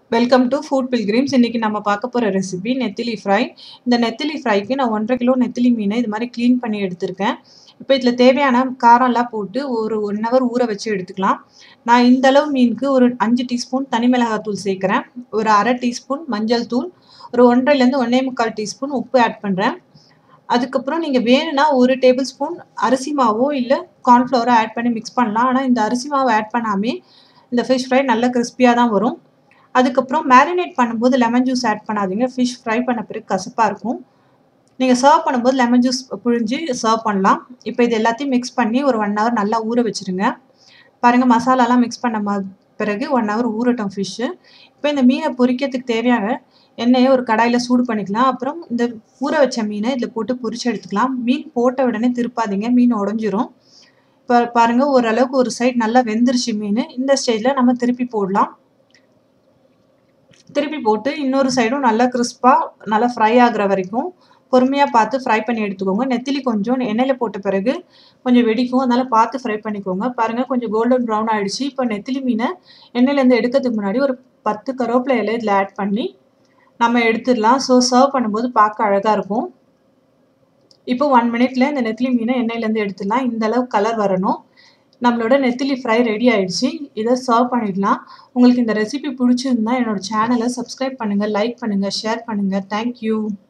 welcome to food Pilgrims இன்றைக்கி நம்ம பார்க்க போகிற ரெசிபி நெத்திலி ஃப்ரை இந்த நெத்திலி ஃப்ரைக்கு நான் ஒன்றரை கிலோ நெத்திலி மீனை இது மாதிரி க்ளீன் பண்ணி எடுத்திருக்கேன் இப்போ இதில் தேவையான காரம்லாம் போட்டு ஒரு ஒன் ஹவர் ஊற வச்சு எடுத்துக்கலாம் நான் இந்த அளவு மீனுக்கு ஒரு அஞ்சு டீஸ்பூன் தனி மிளகாத்தூள் சேர்க்குறேன் ஒரு அரை டீஸ்பூன் மஞ்சள் தூள் ஒரு ஒன்றரைலேருந்து ஒன்றே முக்கால் டீஸ்பூன் உப்பு ஆட் பண்ணுறேன் அதுக்கப்புறம் நீங்கள் வேணும்னா ஒரு டேபிள் ஸ்பூன் அரிசி மாவோ இல்லை கார்ன்ஃப்ளவரோ ஆட் பண்ணி மிக்ஸ் பண்ணலாம் ஆனால் இந்த அரிசி மாவு ஆட் பண்ணாமே இந்த ஃபிஷ் ஃப்ரை நல்ல கிறிஸ்பியாக தான் வரும் அதுக்கப்புறம் மேரினேட் பண்ணும்போது லெமன் ஜூஸ் ஆட் பண்ணாதீங்க ஃபிஷ் ஃப்ரை பண்ண பிறகு கசப்பாக இருக்கும் நீங்கள் சர்வ் பண்ணும்போது லெமன் ஜூஸ் புழிஞ்சு சர்வ் பண்ணலாம் இப்போ இது எல்லாத்தையும் மிக்ஸ் பண்ணி ஒரு ஒன் ஹவர் நல்லா ஊற வச்சுருங்க பாருங்கள் மசாலாலாம் மிக்ஸ் பண்ண மா பிறகு ஒன் ஹவர் ஊறட்டும் ஃபிஷ்ஷு இப்போ இந்த மீனை பொரிக்கிறதுக்கு தேவையான எண்ணெயை ஒரு கடாயில் சூடு பண்ணிக்கலாம் அப்புறம் இந்த ஊற வச்ச மீனை இதில் போட்டு பொரிச்சு எடுத்துக்கலாம் மீன் போட்ட உடனே திருப்பாதீங்க மீன் உடஞ்சிரும் இப்போ பாருங்கள் ஓரளவுக்கு ஒரு சைடு நல்லா வெந்துருச்சு மீன் இந்த ஸ்டேஜில் நம்ம திருப்பி போடலாம் திருப்பி போட்டு இன்னொரு சைடும் நல்லா கிறிஸ்பாக நல்லா ஃப்ரை ஆகுற வரைக்கும் பொறுமையாக பார்த்து ஃப்ரை பண்ணி எடுத்துக்கோங்க நெத்திலி கொஞ்சம் எண்ணெயில் போட்ட பிறகு கொஞ்சம் வெடிக்கும் அதனால் பார்த்து ஃப்ரை பண்ணிக்கோங்க பாருங்கள் கொஞ்சம் கோல்டன் ப்ரௌன் ஆகிடுச்சு இப்போ நெத்திலி மீனை எண்ணெயிலேருந்து எடுக்கிறதுக்கு முன்னாடி ஒரு பத்து கருவேப்பிலை இலை இதில் ஆட் பண்ணி நம்ம எடுத்துடலாம் ஸோ சர்வ் பண்ணும்போது பார்க்க அழகாக இருக்கும் இப்போ ஒன் மினிட்ல இந்த நெத்திலி மீனை எண்ணெயிலேருந்து எடுத்துடலாம் இந்த அளவு கலர் வரணும் நம்மளோட நெத்திலி ஃப்ரை ரெடி ஆயிடுச்சு இதை சர்வ் பண்ணிடலாம் உங்களுக்கு இந்த ரெசிபி பிடிச்சிருந்தா என்னோட சேனலை சப்ஸ்கிரைப் பண்ணுங்கள் லைக் பண்ணுங்கள் ஷேர் பண்ணுங்கள் தேங்க்யூ